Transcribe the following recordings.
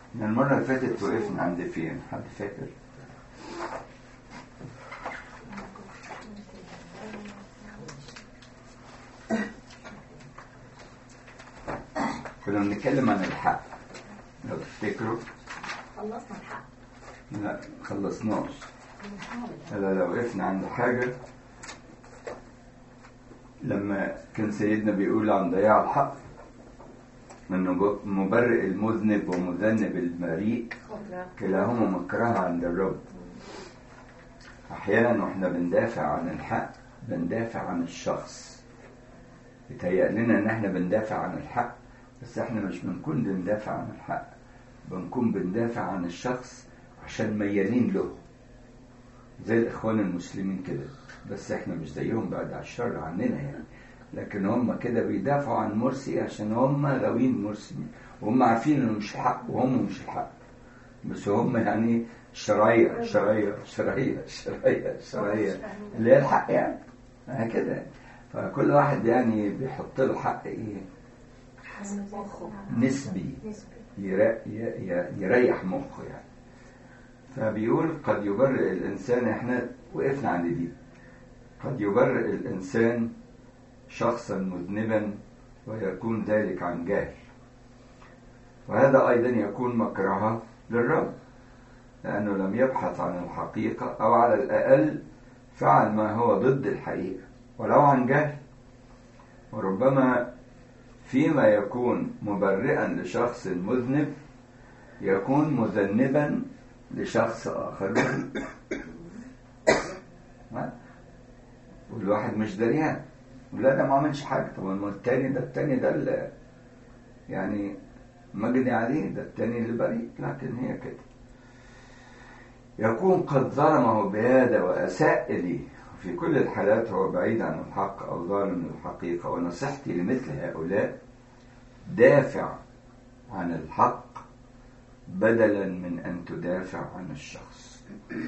من المرة اللي فاتت وقفنا عند فين؟ حد فاكر؟ كنا بنتكلم عن الحق لو تفتكروا خلصنا الحق لا خلصناش بنحاول هلا لو وقفنا عند حاجة لما كان سيدنا بيقول عن ضياع الحق انه ب- مبرئ المذنب ومذنب البريء خضرة كلاهما مكره عند الرب احيانا واحنا بندافع عن الحق بندافع عن الشخص يتهيأ لنا ان احنا بندافع عن الحق بس احنا مش بنكون بندافع عن الحق بنكون بندافع عن الشخص عشان ميالين له زي الاخوان المسلمين كده بس احنا مش زيهم بعد الشر عننا يعني لكن هم كده بيدافعوا عن مرسي عشان هم غاويين مرسي وهم عارفين انه مش الحق وهم مش الحق بس هم يعني شرايع شرايع شرايع شرايع شرايع اللي هي الحق يعني هكذا فكل واحد يعني بيحط له حق ايه حسب مخه نسبي نسبي يرا- ي- ي- يريح مخه يعني فبيقول قد يبرئ الإنسان احنا وقفنا عند دي قد يبرئ الإنسان شخصا مذنبا ويكون ذلك عن جهل وهذا أيضا يكون مكرها للرب لأنه لم يبحث عن الحقيقة أو على الأقل فعل ما هو ضد الحقيقة ولو عن جهل وربما فيما يكون مبرئا لشخص مذنب يكون مذنبا لشخص آخر مذنب. ها؟ والواحد مش دريان ولا ده ما عملش حاجة طب ما التاني ده التاني ده اللي يعني مجني عليه ده التاني اللي بريء لكن هي كده يكون قد ظلمه بهذا وأساء إليه في كل الحالات هو بعيد عن الحق أو ظالم للحقيقة ونصيحتي لمثل هؤلاء دافع عن الحق بدلا من أن تدافع عن الشخص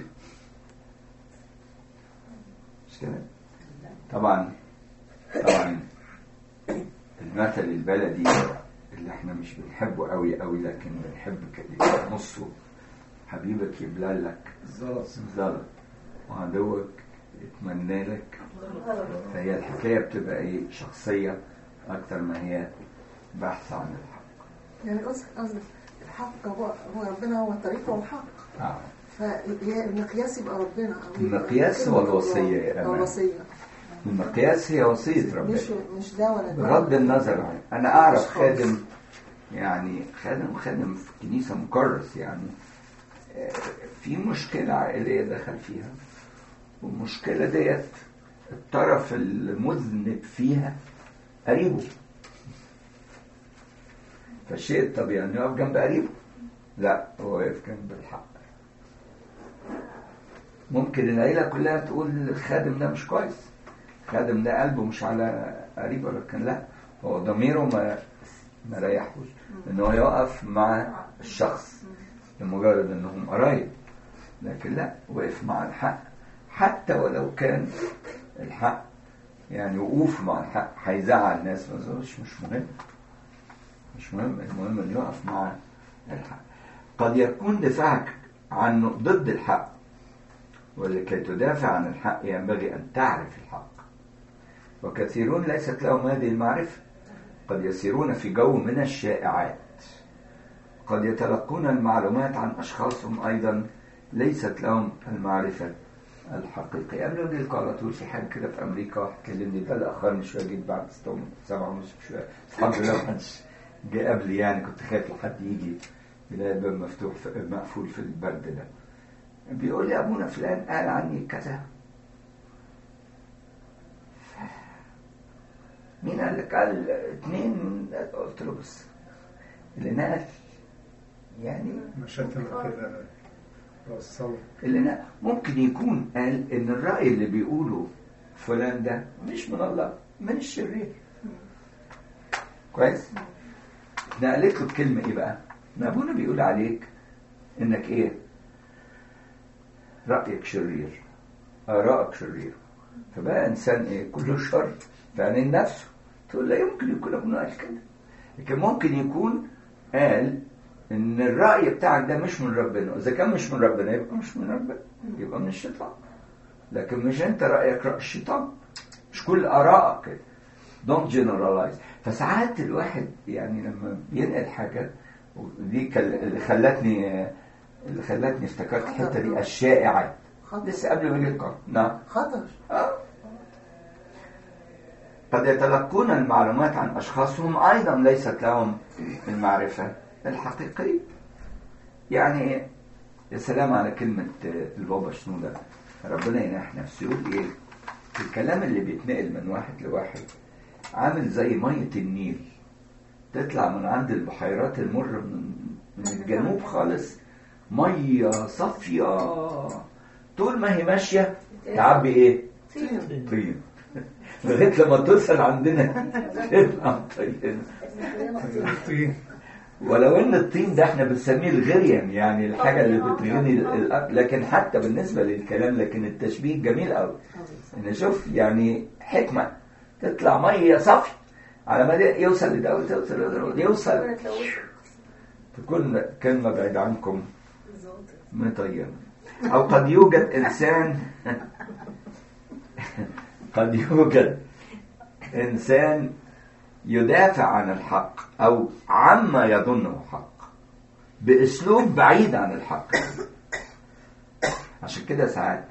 مش كده؟ طبعا طبعا المثل البلدي اللي احنا مش بنحبه قوي قوي لكن بنحب كده نصه حبيبك يبللك الزلط زلط وعدوك يتمنى لك فهي الحكاية بتبقى ايه شخصية أكتر ما هي بحث عن الحق يعني قصدك قصدك الحق هو هو ربنا هو الطريق والحق آه. فهي المقياس يبقى ربنا أو يبقى المقياس هو كلمة الوصية الله يا أو أمان. الوصية المقياس هي وصية ربنا مش مش ده ولا ده بغض النظر عن أنا أعرف مش خالص. خادم يعني خادم خادم في كنيسة مكرس يعني آه، في مشكلة عائلية دخل فيها والمشكلة ديت الطرف المذنب فيها قريبه فالشيء الطبيعي انه يقف جنب قريبه لا هو واقف جنب الحق ممكن العيلة كلها تقول الخادم ده مش كويس الخادم ده قلبه مش على قريبه لكن لا هو ضميره ما ما ريحوش ان هو يقف مع الشخص لمجرد انهم قرايب لكن لا وقف مع الحق حتى ولو كان الحق يعني وقوف مع الحق هيزعل الناس ما أظنش مش مهم مش مهم المهم انه يقف مع الحق قد يكون دفاعك عنه ضد الحق ولكي تدافع عن الحق ينبغي أن تعرف الحق وكثيرون ليست لهم هذه المعرفة قد يسيرون في جو من الشائعات قد يتلقون المعلومات عن أشخاص هم أيضا ليست لهم المعرفة الحقيقية قبل ما لكم على طول في حاجة كده في أمريكا واحد كلمني ده اللي أخرني شوية جيت بعد ستة سبعة ونص شوية الحمد لله محدش جه قبلي يعني كنت خايف لحد يجي يلاقي الباب مفتوح في مقفول في البرد ده بيقول لي أبونا فلان قال عني كذا مين قال لك قال اتنين قلت له بس اللي نقل يعني مشاتنا كده وصلوا اللي نقل ممكن يكون قال ان الرأي اللي بيقوله فلان ده مش من الله من الشرير كويس نقلت له الكلمة ايه بقى ما ابونا بيقول عليك انك ايه رأيك شرير آرائك شرير فبقى إنسان إيه كله شر في عين نفسه تقول لا يمكن يكون ابنه قال كده لكن ممكن يكون قال ان الرأي بتاعك ده مش من ربنا اذا كان مش من ربنا يبقى مش من ربنا يبقى من الشيطان لكن مش انت رأيك رأي الشيطان مش كل آرائك كده don't generalize فساعات الواحد يعني لما بينقل حاجة ودي كال- اللي خلتني اللي خلتني افتكرت الحتة دي الشائعات خطر لسه قبل ما يجي القرن نعم خطر آه. قد يتلقون المعلومات عن أشخاص هم أيضا ليست لهم المعرفة الحقيقية يعني يا سلام على كلمة البابا شنودة ربنا ينح نفسه يقول إيه الكلام اللي بيتنقل من واحد لواحد عامل زي مية النيل تطلع من عند البحيرات المر من, من الجنوب خالص مية صافية طول ما هي ماشية تعبي إيه؟ طين لغايه لما توصل عندنا تبقى طين طين ولو ان الطين ده احنا بنسميه الغريان يعني الحاجه اللي بتغني الأكل لكن حتى بالنسبه للكلام لكن التشبيه جميل قوي ان شوف يعني حكمه تطلع ميه صافيه على ما يوصل لده وتوصل لده يوصل تكون كلمه بعيد عنكم مطينه او قد يوجد انسان قد يوجد انسان يدافع عن الحق او عما يظنه حق باسلوب بعيد عن الحق عشان كده ساعات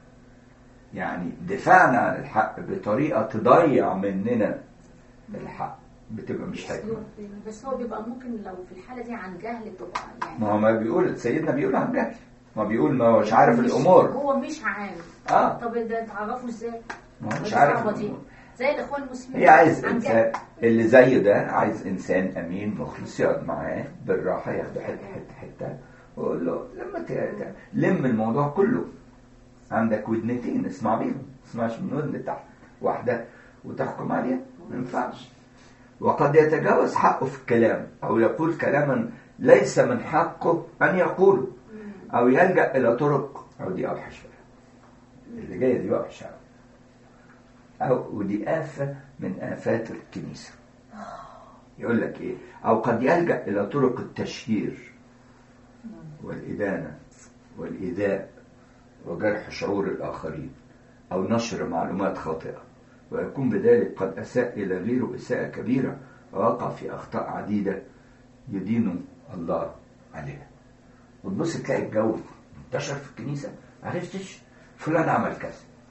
يعني دفاعنا عن الحق بطريقه تضيع مننا الحق بتبقى مش حكمه بس هو بيبقى ممكن لو في الحالة دي عن جهل بتبقى يعني ما هو ما بيقول سيدنا بيقول عن جهل ما بيقول ما هوش عارف مش- الامور هو مش عارف اه طب ده تعرفه ازاي؟ ما هو مش دي عارف صعبة دي. الأمور. زي الاخوان المسلمين هي عايز عن انسان جهل. اللي زي ده عايز انسان امين مخلص يقعد معاه بالراحه ياخد حته حته حته ويقول له لما ت- ت- لم الموضوع كله عندك ودنتين اسمع بيهم ما تسمعش من ودن تحت واحده وتحكم عليها ما ينفعش وقد يتجاوز حقه في الكلام او يقول كلاما ليس من حقه ان يقوله او يلجا الى طرق او دي اوحش بقى اللي جايه دي وحشه أوي. أو ودي آفة من آفات الكنيسة يقول لك إيه أو قد يلجأ إلى طرق التشهير والإدانة والإيذاء وجرح شعور الآخرين أو نشر معلومات خاطئة ويكون بذلك قد أساء إلى غيره إساءة كبيرة ووقع في أخطاء عديدة يدين الله عليها وتبص تلاقي الجو انتشر في الكنيسة عرفتش فلان عمل كذا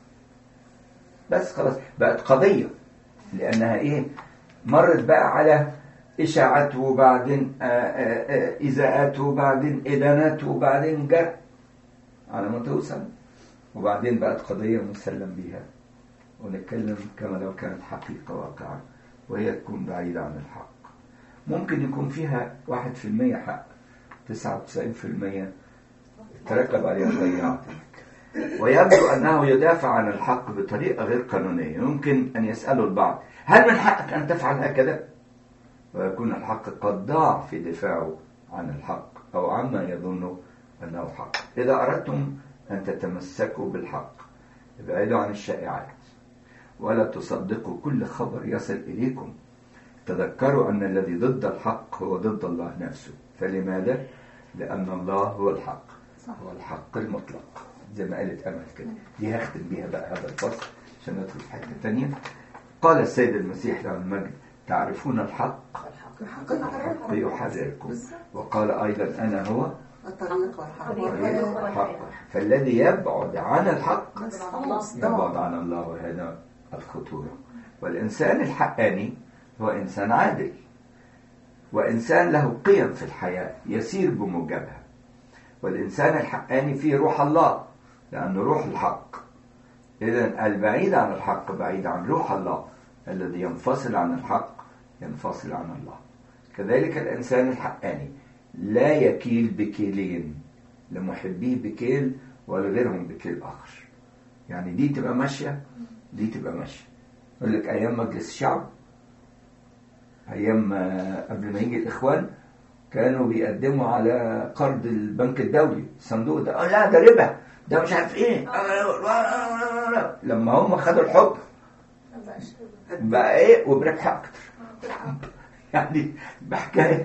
بس خلاص بقت قضية لأنها إيه مرت بقى على إشاعات وبعدين آه، آه، آه، إذاءات وبعدين إدانات وبعدين جرح على ما توصل وبعدين بقت قضية مسلم بيها ونتكلم كما لو كانت حقيقة واقعة وهي تكون بعيدة عن الحق ممكن يكون فيها واحد في المية حق تسعة وتسعين في المية تركب عليها ضيعتك ويبدو أنه يدافع عن الحق بطريقة غير قانونية يمكن أن يسأله البعض هل من حقك أن تفعل هكذا؟ ويكون الحق قد ضاع في دفاعه عن الحق أو عما يظن أنه حق إذا أردتم أن تتمسكوا بالحق ابعدوا عن الشائعات ولا تصدقوا كل خبر يصل إليكم تذكروا أن الذي ضد الحق هو ضد الله نفسه فلماذا؟ لأن الله هو الحق هو الحق المطلق زي ما قالت أمل كده دي هختم بيها بقى هذا الفصل عشان ندخل في حتة تانية قال السيد المسيح له المجد تعرفون الحق الحق الحق يحرركم يحرركم وقال أيضا أنا هو الطريق والحق الطريق والحق فالذي يبعد عن الحق الله يبعد عن الله وهنا الخطورة والإنسان الحقاني هو إنسان عادل وإنسان له قيم في الحياة يسير بموجبها والإنسان الحقاني فيه روح الله لأنه روح الحق إذا البعيد عن الحق بعيد عن روح الله الذي ينفصل عن الحق ينفصل عن الله كذلك الإنسان الحقاني لا يكيل بكيلين لمحبيه بكيل ولغيرهم بكيل آخر يعني دي تبقى ماشية دي تبقى ماشية يقول لك أيام مجلس الشعب أيام آه، قبل ما يجي الإخوان كانوا بيقدموا على قرض البنك الدولي الصندوق ده آه لا ده ربا ده مش عارف ايه لما هم خدوا الحكم بقى ايه وبربح اكتر يعني بحكايه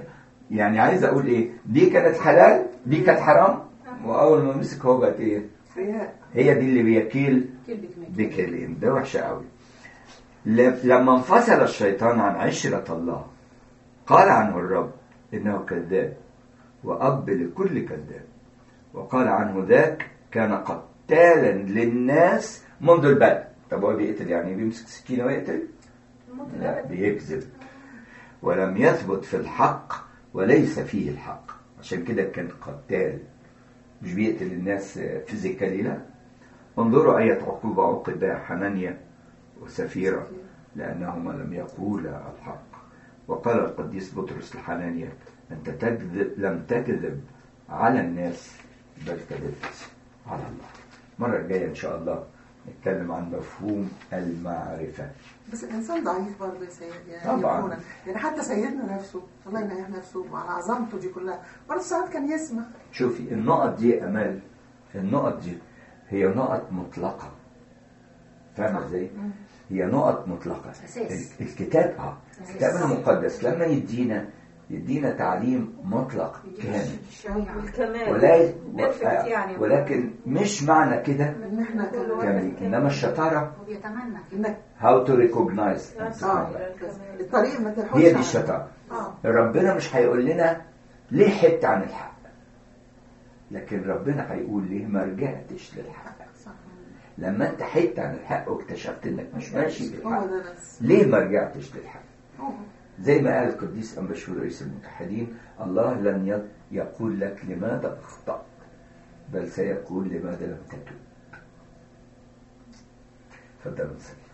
يعني عايز اقول ايه دي كانت حلال دي كانت حرام واول ما مسك هو بقت ايه رياء هي دي اللي بيكيل كلبك ميت بكلم ده وحشة قوي ل- لما انفصل الشيطان عن عشرة الله قال عنه الرب إنه كذاب وأب لكل كذاب وقال عنه ذاك كان قتالا للناس منذ البدء طب هو بيقتل يعني بيمسك سكينة ويقتل لا بيكذب ولم يثبت في الحق وليس فيه الحق عشان كده كان قتال مش بيقتل الناس فيزيكالي لا انظروا أية عقوبة عقد بها حنانيا وسفيرة لأنهما لم يقولا الحق وقال القديس بطرس لحنانيا أنت تكذب لم تكذب على الناس بل كذبت على الله المرة الجاية إن شاء الله نتكلم عن مفهوم المعرفة بس الانسان ضعيف برضه يا سيد يعني طبعاً. يكون- يعني حتى سيدنا نفسه الله ينعم نفسه وعلى عظمته دي كلها برضه ساعات كان يسمع شوفي النقط دي يا أمال النقط دي هي نقط مطلقة فاهمة ازاي؟ هي نقط مطلقة أساس. ال- الكتاب اه الكتاب المقدس لما يدينا يدينا تعليم مطلق كامل والكمال ولا perfect يعني ولكن مش معنى كده ان احنا كمان كامل انما الشطاره وبيتمنى انك how to recognize اه الطريق ما تلحقش هي دي عنه. الشطاره اه ربنا مش هيقول لنا ليه حته عن الحق لكن ربنا هيقول ليه ما رجعتش للحق صح لما انت حته عن الحق واكتشفت انك مش ماشي هو بالحق ده بس ليه ما رجعتش للحق هو. زي ما قال القديس أنبشور رئيس المتحدين الله لن ي- يقول لك لماذا أخطأت بل سيقول لماذا لم تتوب فده نصيحة